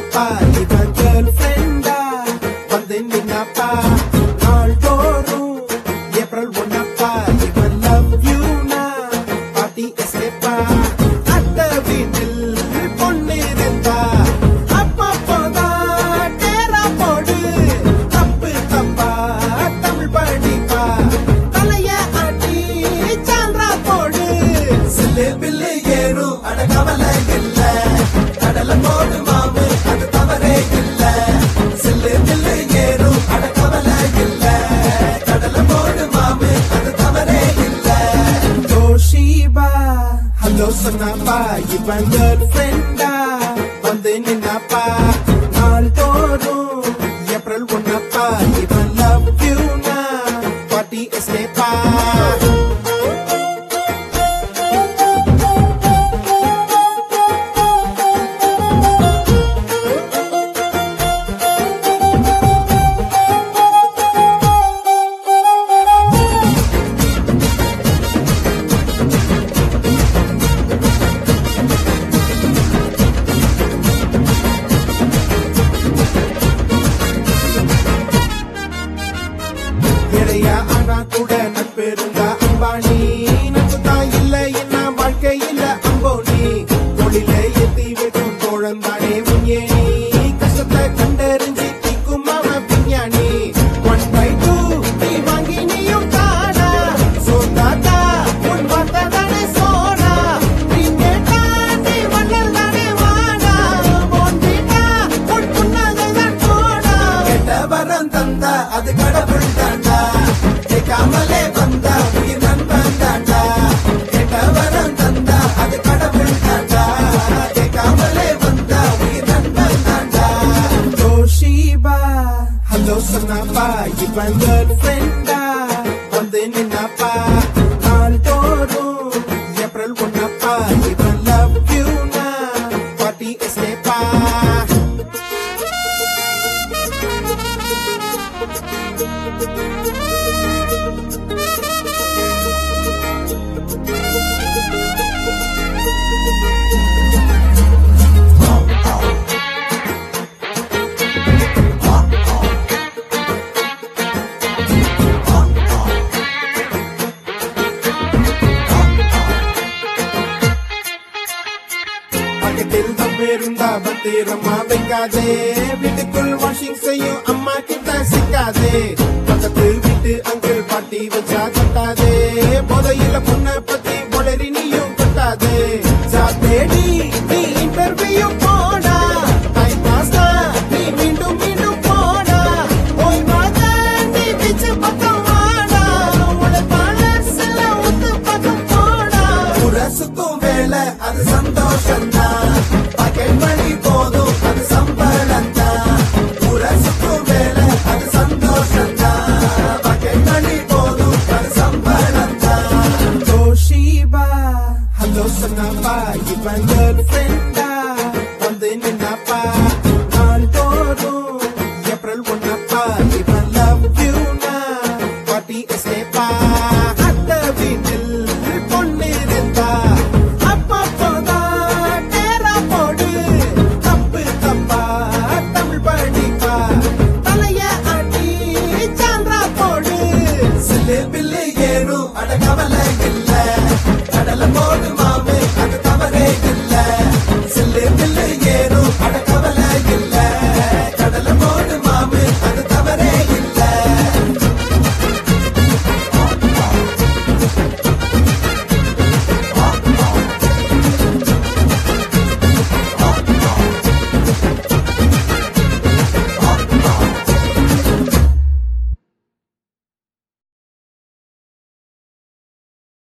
நின்னாப்பா இவன் கேர்ள் ஃப்ரெண்டா வந்து நின்னாப்பா நாள்தோறும் ஏப்ரல் ஒன்னாப்பா இவன் லவ் யூனா பாட்டி எஸ்கேப்பா அத்த வீட்டில் பொண்ணு இருந்தா அப்பப்போதான் டேரா போடு தப்பு தப்பா தமிழ் படிப்பா தலைய ஆட்டி சான்றா போடு சில்லு பில்லு ஏறும் அட கவலை இல்ல கடல போடு மாமு அது தவறே இல்ல சில்லு பில்லு ஏறும் அட கவலை இல்ல கடல போடு மாமு அது தவறே இல்ல தோஷிபா ஹலோ சொன்னாப்பா இவன் கேர்ள் ஃப்ரெண்டா வந்து நின்னாப்பா நாள் தோறும் ஏப்ரல் ஒன்னாப்பா இவன் லவ் யூனா பாட்டி எஸ்கேப்பா இடையா ஆனா கூட நட்பு இருந்தா அம்பானி நட்பு தான் இல்ல என்ன வாழ்க்கை இல்ல அம்போனி தொழில எத்தி வைக்கும் தோழந்தானே முன்னேனி கஷ்டத்தை கண்டறிஞ்சு தீக்கும் அவன் விஞ்ஞானி ஒன் பை டூ நீ வாங்கி நீயும் தானா சொந்தாதா உன் வார்த்தை தானே சோனா நீங்கேட்டா நீ மன்னர் தானே வாடா போன்றிட்டா உன் புன்னகை தான் போடா கெட்ட வரம் தந்தா அது கடவுள் தாண்டா கேட்காமலே வந்தா உயிர் நண்பன் தாண்டா கெட்ட வரம் தந்தா அது கடவுள் தாண்டா கேட்காமலே வந்தா உயிர் நண்பன் தாண்டா தோஷிபா ஹலோ சொன்னாப்பா இவன் கேர்ள் ஃப்ரெண்டா வந்து நின்னாப்பா நாள் தோறும் ஏப்ரல் ஒன்னாப்பா இவன் லவ் யூனா பாட்டி எஸ்கேப்பா பக்கத்தில் தப்பு இருந்தா பத்திரமா வைக்காதே வீட்டுக்குள் வாஷிங் செய்யும் அம்மா கிட்ட சிக்காதே பக்கத்து வீட்டு அங்கிள் பாட்டி வச்சா கட்டாதே போதையில பொண்ணை பத்தி உளறி நீயும் கட்டாதே